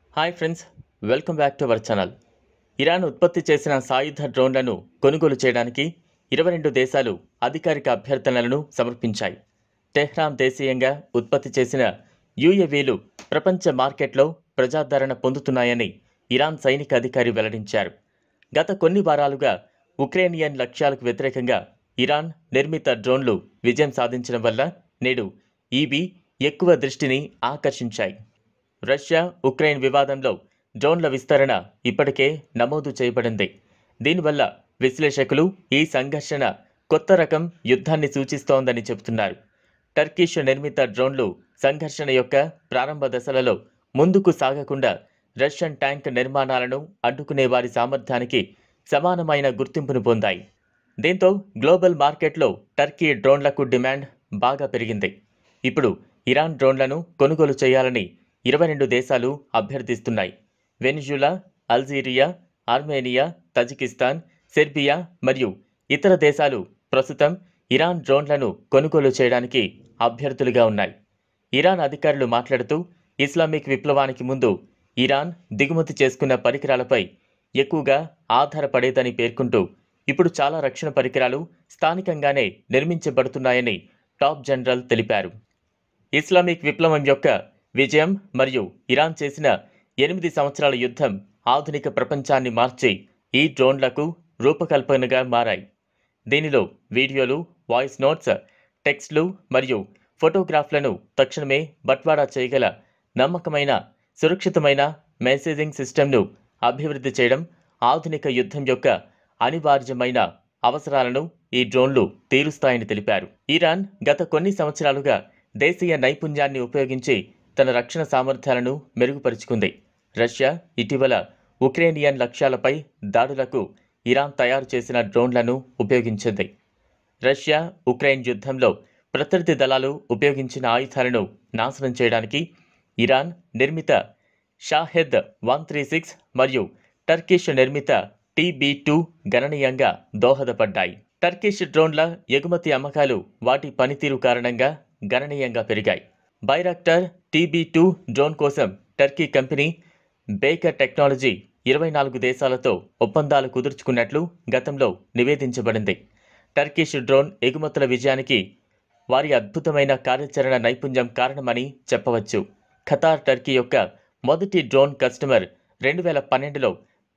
hi friends welcome back to our channel Iran ఉత్పత్తి చేసిన సాయుధ డ్రోన్లను కొనుగోలు చేయడానికి ఇరవై రెండు దేశాలు అధికారిక అభ్యర్థనలను సమర్పించాయి టెహ్రాన్ దేశీయంగా ఉత్పత్తి చేసిన యూఏవీలు ప్రపంచ మార్కెట్లో ప్రజాదరణ పొందుతున్నాయని ఇరాన్ సైనిక అధికారి వెల్లడించారు గత కొన్ని వారాలుగా ఉక్రేనియన్ లక్ష్యాలకు వ్యతిరేకంగా ఇరాన్ నిర్మిత డ్రోన్లు విజయం సాధించడం వల్ల నేడు ఈబీ ఎక్కువ దృష్టిని ఆకర్షించాయి రష్యా ఉక్రెయిన్ వివాదంలో డ్రోన్ల విస్తరణ ఇప్పటికే నమోదు చేయబడింది దీనివల్ల విశ్లేషకులు ఈ సంఘర్షణ కొత్త రకం యుద్ధాన్ని సూచిస్తోందని చెబుతున్నారు టర్కిష్ నిర్మిత డ్రోన్లు సంఘర్షణ యొక్క ప్రారంభ దశలలో ముందుకు సాగకుండా రష్యన్ ట్యాంక్ నిర్మాణాలను అడ్డుకునే వారి సామర్థ్యానికి సమానమైన గుర్తింపును పొందాయి దీంతో గ్లోబల్ మార్కెట్లో టర్కీ డ్రోన్లకు డిమాండ్ బాగా పెరిగింది ఇప్పుడు ఇరాన్ డ్రోన్లను కొనుగోలు చేయాలని ఇరవై రెండు దేశాలు అభ్యర్థిస్తున్నాయి Venezuela Algeria Armenia Tajikistan Serbia మరియు ఇతర దేశాలు ప్రస్తుతం ఇరాన్ డ్రోన్లను కొనుగోలు చేయడానికి అభ్యర్థులుగా ఉన్నాయి ఇరాన్ అధికారులు మాట్లాడుతూ ఇస్లామిక్ విప్లవానికి ముందు ఇరాన్ దిగుమతి చేసుకున్న పరికరాలపై ఎక్కువగా ఆధారపడేదని పేర్కొంటూ ఇప్పుడు చాలా రక్షణ పరికరాలు స్థానికంగానే నిర్మించబడుతున్నాయని టాప్ జనరల్ తెలిపారు ఇస్లామిక్ విప్లవం యొక్క విజయం మరియు ఇరాన్ చేసిన ఎనిమిది సంవత్సరాల యుద్ధం ఆధునిక ప్రపంచాన్ని మార్చి ఈ డ్రోన్లకు రూపకల్పనగా మారాయి దీనిలో వీడియోలు వాయిస్ నోట్స్ టెక్స్ట్లు మరియు ఫోటోగ్రాఫ్లను తక్షణమే బట్వాడా చేయగల నమ్మకమైన సురక్షితమైన మెసేజింగ్ సిస్టమ్ను అభివృద్ధి చేయడం ఆధునిక యుద్ధం యొక్క అనివార్యమైన అవసరాలను ఈ డ్రోన్లు తీరుస్తాయని తెలిపారు ఇరాన్ గత కొన్ని సంవత్సరాలుగా దేశీయ నైపుణ్యాన్ని ఉపయోగించి తన రక్షణ సామర్థ్యాలను మెరుగుపరుచుకుంది రష్యా ఇటీవల ఉక్రేనియన్ లక్ష్యాలపై దాడులకు ఇరాన్ తయారు చేసిన డ్రోన్లను ఉపయోగించింది రష్యా ఉక్రెయిన్ యుద్ధంలో ప్రత్యర్థి దళాలు ఉపయోగించిన ఆయుధాలను నాశనం చేయడానికి ఇరాన్ నిర్మిత షాహెద్ వన్ త్రీ సిక్స్ మరియు టర్కిష్ నిర్మిత టీబీ టూ గణనీయంగా దోహదపడ్డాయి టర్కిష్ డ్రోన్ల ఎగుమతి అమ్మకాలు వాటి పనితీరు కారణంగా గణనీయంగా పెరిగాయి బైరాక్టర్ టీబీ టూ డ్రోన్ కోసం టర్కీ కంపెనీ బేకర్ టెక్నాలజీ ఇరవై నాలుగు దేశాలతో ఒప్పందాలు కుదుర్చుకున్నట్లు గతంలో నివేదించబడింది టర్కిష్ డ్రోన్ ఎగుమతుల విజయానికి వారి అద్భుతమైన కార్యాచరణ నైపుణ్యం కారణమని చెప్పవచ్చు ఖతార్ టర్కీ యొక్క మొదటి డ్రోన్ కస్టమర్ రెండు వేల పన్నెండులో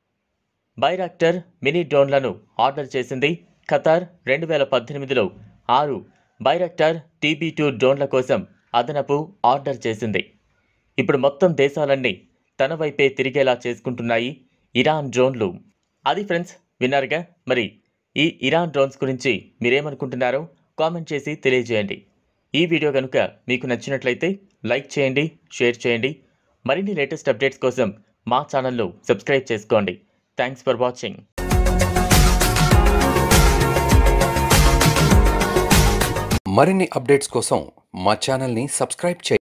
బైరాక్టర్ మినీ డ్రోన్లను ఆర్డర్ చేసింది ఖతార్ రెండు వేల పద్దెనిమిదిలో ఆరు బైరాక్టర్ టీబీ టూ డ్రోన్ల కోసం అదనపు ఆర్డర్ చేసింది ఇప్పుడు మొత్తం దేశాలన్నీ తన వైపే తిరిగేలా చేసుకుంటున్నాయి ఇరాన్ డ్రోన్లు అది ఫ్రెండ్స్ విన్నారుగా మరి ఈ ఇరాన్ డ్రోన్స్ గురించి మీరేమనుకుంటున్నారో కామెంట్ చేసి తెలియజేయండి ఈ వీడియో కనుక మీకు నచ్చినట్లయితే లైక్ చేయండి షేర్ చేయండి మరిన్ని లేటెస్ట్ అప్డేట్స్ కోసం మా ఛానల్ను సబ్స్క్రైబ్ చేసుకోండి థ్యాంక్స్ ఫర్ వాచింగ్ మరిన్ని అప్డేట్స్ కోసం మా ఛానల్ని సబ్స్క్రైబ్ చేయండి